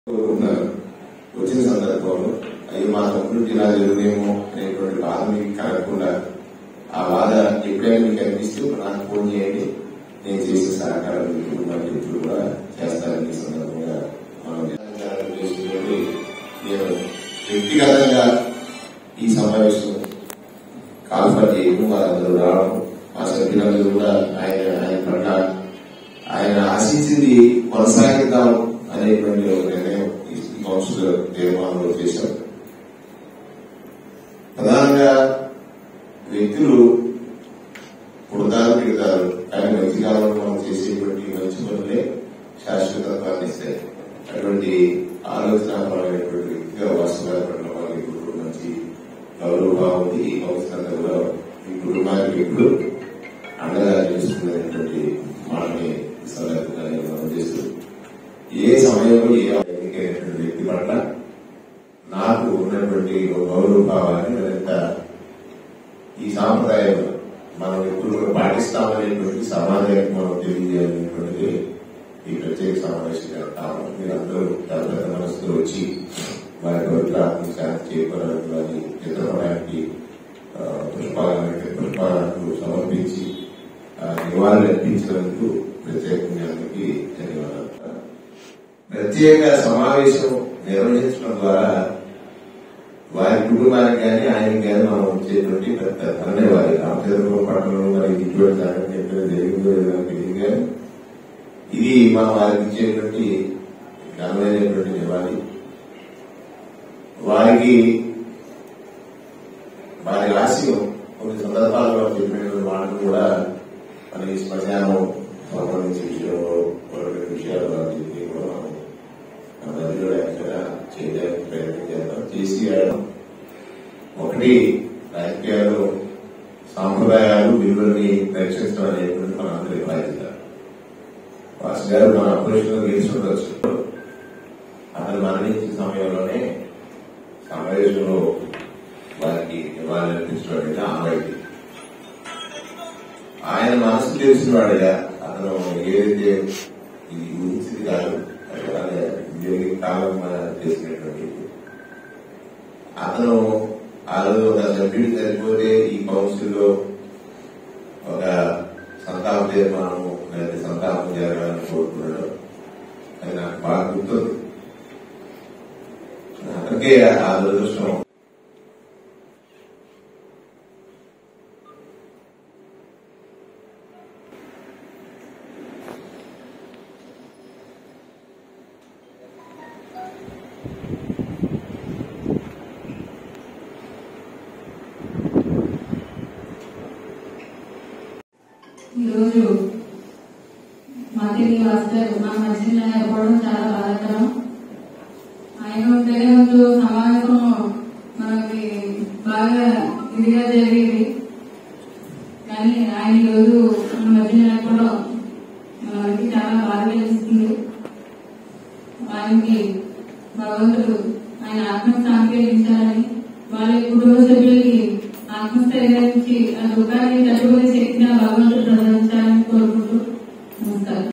కోరుకుంటున్నారు వచ్చిన సందర్భంలో అయ్యి మా సంస్కృతి ఇలా జరుగునేమో అనేటువంటి బాధ మీకు కలగకుండా ఆ బాధ ఎప్పుడైనా మీకు అనిపిస్తే నాకు ఫోన్ చేయండి నేను చేసే సహకారం మీకు మరి ఇప్పుడు కూడా చేస్తానని ఈ సందర్భంగా మనం చేసుకుని నేను వ్యక్తిగతంగా ఈ సమావేశం కాల్ఫర్ చేయడం వారందరూ రావడం మా సభ్యులందరూ కూడా ఆయన ఆయన పట్ల ఆయన ఆశించింది కొనసాగిద్దాం అనేటువంటి ఒక నిర్ణయం ఈ కౌన్సిల్ తీర్మానంలో చేశాం ప్రధానంగా వ్యక్తులు పుడతారు పెడతారు కానీ మంచి కాలంలో మనం చేసేటువంటి మంచి పనులే శాశ్వతత్వాన్ని ఇస్తాయి అటువంటి ఆలోచనాపరమైనటువంటి వ్యక్తిగా వాస్తవాల పట్ల వాళ్ళకి ఇప్పుడు మంచి గౌరవభావం ఉంది ఈ కౌన్సిల్ అంతా కూడా ఈ కుటుంబానికి ఎప్పుడు అండగా చేసుకునేటువంటి మాటని ఈ సందర్భంగా నేను మనం చేస్తూ ఏ సమయంలో ఏ ఎన్నికైనటువంటి వ్యక్తి పట్ల నాకు ఉన్నటువంటి ఒక గౌరవ భావాన్ని మరింత ఈ సాంప్రదాయం మనం ఎప్పుడు కూడా పాటిస్తామనేటువంటి సమాజానికి మనం తెలియజేయాలనేటువంటిది ఈ ప్రత్యేక సమావేశంగా కారణం మీరందరూ చాలా పెద్ద మనసుతో వచ్చి వారి పవిత్ర ఆత్మశాంతి చేకూరాలని చిత్రపటానికి ఆ, పుష్పాలను పుష్పాలను సమర్పించి ఆ, నివాళులు అర్పించినందుకు ప్రత్యేకంగా అందరికీ ధన్యవాదాలు ప్రత్యేక సమావేశం నిర్వహించడం ద్వారా వారి కుటుంబానికి కానీ ఆయనకి కానీ మనం వచ్చేటువంటి పెద్ద ధరనే వారి రామచంద్రపురం పట్టణంలో మరి ఇటువంటి సంఘటన ఎక్కడ జరిగిందో ఏదో నాకు తెలియదు కానీ ఇది మనం వారికి ఇచ్చేటువంటి ఘనమైనటువంటి నివాళి వారికి వారి ఆశయం కొన్ని సందర్భాల్లో చెప్పినటువంటి మాటలు కూడా మన ఈ శ్మశానం సంబంధించిన విషయంలో కొన్ని విషయాలు వారు చెప్పి కూడా మనం మన మధ్యలో ఎక్కడ చేయడానికి ప్రయత్నం చేద్దాం చేసి వెళ్ళడం ఒకటి రాజకీయాలు సాంప్రదాయాలు విలువల్ని రక్షించడం అనేటువంటి మన అందరి బాధ్యత వాసు గారు మన అపోజిషన్ గెలిచి ఉండొచ్చు అతను మరణించిన సమయంలోనే సమావేశంలో వారికి నివాళులర్పించడం అనేది ఆనవాయితీ ఆయన మనసు తెలిసిన వాడిగా అతను ఏదైతే ఇది ఊహించింది కాదు అలాగే ఉద్యోగి కాలం చేసినటువంటి అతను ఆ రోజు ఒక సభ్యుడు చనిపోతే ఈ కౌన్సిల్లో ఒక సంతాప తీర్మానం లేదా సంతాపం జరగాలని కోరుకున్నాడు అది నాకు బాగా గుర్తుంది అక్కడికే ఆ దురదృష్టం ఈరోజు మధ్య వాస్తారు మా మధ్యన ఇవ్వడం చాలా బాధాకరం ఆయన ఉంటేనే ముందు సమావేశం మనకి బాగా ఇదిగా జరిగేది కానీ ఆయన ఈరోజు మన మధ్యన లేకపోవడం మనకి చాలా బాధ కలిగిస్తుంది ఆయనకి భగవంతుడు ఆయన ఆత్మకు సాంకేతించాలని వాళ్ళ కుటుంబ సభ్యులకి ఆత్మస్థైర్యాన్ని ఇచ్చి ఆ దుఃఖాన్ని తట్టుకునే శక్తిని ఆ భగవంతుడు ప్రసాదించాలని కోరుకుంటూ నమస్కారం